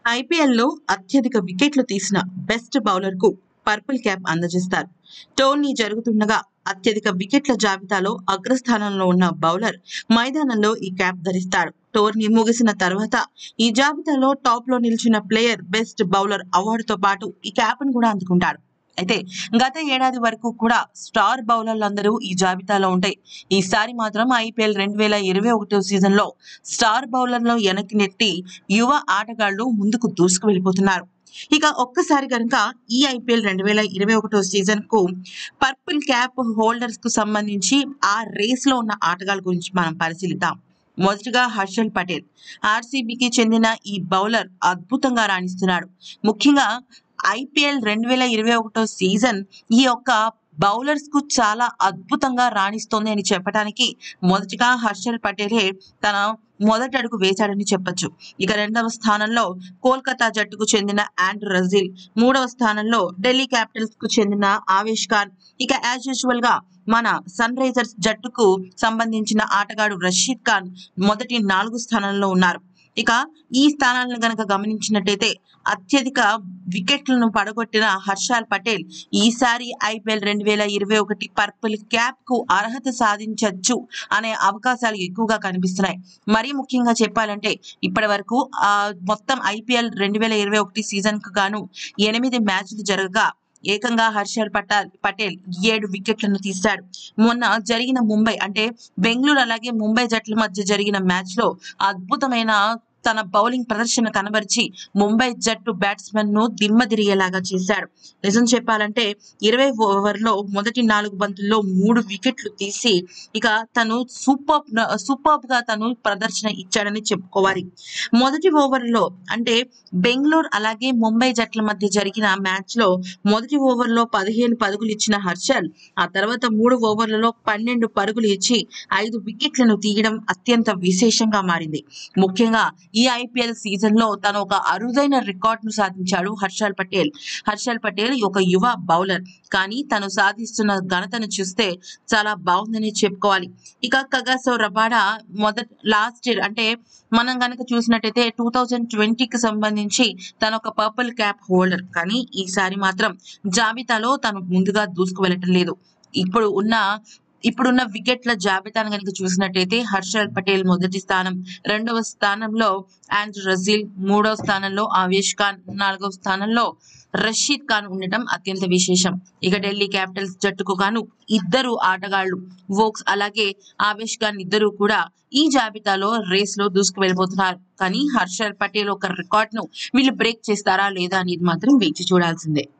ఐపీఎల్లో అత్యధిక వికెట్లు తీసిన బెస్ట్ బౌలర్కు పర్పుల్ క్యాప్ అందజేస్తారు టోర్నీ జరుగుతుండగా అత్యధిక వికెట్ల జాబితాలో అగ్రస్థానంలో ఉన్న బౌలర్ మైదానంలో ఈ క్యాప్ ధరిస్తాడు టోర్నీ ముగిసిన తర్వాత ఈ జాబితాలో టాప్ లో నిలిచిన ప్లేయర్ బెస్ట్ బౌలర్ అవార్డుతో పాటు ఈ క్యాప్ ను కూడా అందుకుంటాడు అయితే గత ఏడాది వరకు కూడా స్టార్ బౌలర్లందరూ ఈ జాబితాలో ఉంటాయి ఈసారి మాత్రం ఐపీఎల్ రెండు వేల ఇరవై ఒకటో సీజన్ లో స్టార్ బౌలర్లను వెనక్కి నెట్టి యువ ఆటగాళ్లు ముందుకు దూసుకు వెళ్ళిపోతున్నారు ఇక ఒక్కసారి కనుక ఈ ఐపీఎల్ రెండు వేల ఇరవై ఒకటో సీజన్ కు పర్పుల్ క్యాప్ హోల్డర్స్ కు సంబంధించి ఆ రేస్ లో ఉన్న ఆటగాళ్ళ గురించి మనం పరిశీలిద్దాం మొదటగా హర్షల్ పటేల్ ఆర్సీబీకి చెందిన ఈ బౌలర్ అద్భుతంగా రాణిస్తున్నాడు ముఖ్యంగా ఐపీఎల్ రెండు వేల ఇరవై ఒకటో సీజన్ ఈ యొక్క బౌలర్స్ కు చాలా అద్భుతంగా రాణిస్తోంది అని చెప్పడానికి మొదటిగా హర్షల్ పటేలే తన మొదటి అడుగు వేశాడని చెప్పొచ్చు ఇక రెండవ స్థానంలో కోల్కతా జట్టుకు చెందిన ఆండ్రూ రజిల్ మూడవ స్థానంలో ఢిల్లీ క్యాపిటల్స్ కు చెందిన ఆవేష్ ఖాన్ ఇక యాజ్ యూజువల్ గా మన సన్ రైజర్స్ జట్టుకు సంబంధించిన ఆటగాడు రషీద్ ఖాన్ మొదటి నాలుగు స్థానంలో ఉన్నారు ఇక ఈ స్థానాలను గనక గమనించినట్టయితే అత్యధిక వికెట్లను పడగొట్టిన హర్షాల్ పటేల్ ఈసారి ఐపీఎల్ రెండు వేల ఇరవై ఒకటి పర్పుల్ క్యాప్ కు అర్హత సాధించవచ్చు అనే అవకాశాలు ఎక్కువగా కనిపిస్తున్నాయి మరీ ముఖ్యంగా చెప్పాలంటే ఇప్పటి వరకు ఆ మొత్తం ఐపీఎల్ రెండు వేల ఇరవై ఒకటి సీజన్ కు గాను ఎనిమిది మ్యాచ్లు జరగగా ఏకంగా హర్షల్ పటాల్ పటేల్ ఏడు వికెట్లను తీశాడు మొన్న జరిగిన ముంబై అంటే బెంగళూరు అలాగే ముంబై జట్ల మధ్య జరిగిన మ్యాచ్ లో అద్భుతమైన తన బౌలింగ్ ప్రదర్శన కనబరిచి ముంబై జట్టు బ్యాట్స్మెన్ ను దిమ్మదిరిగేలాగా చేశాడు నిజం చెప్పాలంటే ఇరవై ఓవర్లో మొదటి నాలుగు బంతుల్లో మూడు వికెట్లు తీసి ఇక తను సూపర్ సూపర్ గా తను ప్రదర్శన ఇచ్చాడని చెప్పుకోవాలి మొదటి ఓవర్లో అంటే బెంగళూరు అలాగే ముంబై జట్ల మధ్య జరిగిన మ్యాచ్ లో మొదటి ఓవర్లో పదిహేను పరుగులు ఇచ్చిన హర్షల్ ఆ తర్వాత మూడు ఓవర్లలో పన్నెండు పరుగులు ఇచ్చి ఐదు వికెట్లను తీయడం అత్యంత విశేషంగా మారింది ముఖ్యంగా ఈ ఐపీఎల్ సీజన్ లో తను ఒక అరుదైన రికార్డ్ ను సాధించాడు హర్షల్ పటేల్ హర్షల్ పటేల్ ఒక యువ బౌలర్ కానీ తను సాధిస్తున్న ఘనతను చూస్తే చాలా బాగుందని చెప్పుకోవాలి ఇక కగాసో రబాడా మొదటి లాస్ట్ ఇయర్ అంటే మనం గనక చూసినట్టయితే టూ థౌజండ్ ట్వంటీకి సంబంధించి తను ఒక పర్పుల్ క్యాప్ హోల్డర్ కానీ ఈసారి మాత్రం జాబితాలో తను ముందుగా దూసుకు వెళ్ళటం లేదు ఇప్పుడు ఉన్న ఇప్పుడున్న వికెట్ల జాబితాను కనుక చూసినట్టయితే హర్షల్ పటేల్ మొదటి స్థానం రెండవ స్థానంలో ఆండ్రూ రజీల్ మూడవ స్థానంలో ఆవేష్ ఖాన్ నాలుగవ స్థానంలో రషీద్ ఖాన్ ఉండటం అత్యంత విశేషం ఇక ఢిల్లీ క్యాపిటల్స్ జట్టుకు గాను ఇద్దరు ఆటగాళ్లు వోక్స్ అలాగే ఆవేష్ ఖాన్ ఇద్దరు కూడా ఈ జాబితాలో రేస్ లో దూసుకు వెళ్ళిపోతున్నారు కానీ హర్షల్ పటేల్ ఒక రికార్డ్ ను వీళ్ళు బ్రేక్ చేస్తారా లేదా అనేది మాత్రం వేచి చూడాల్సిందే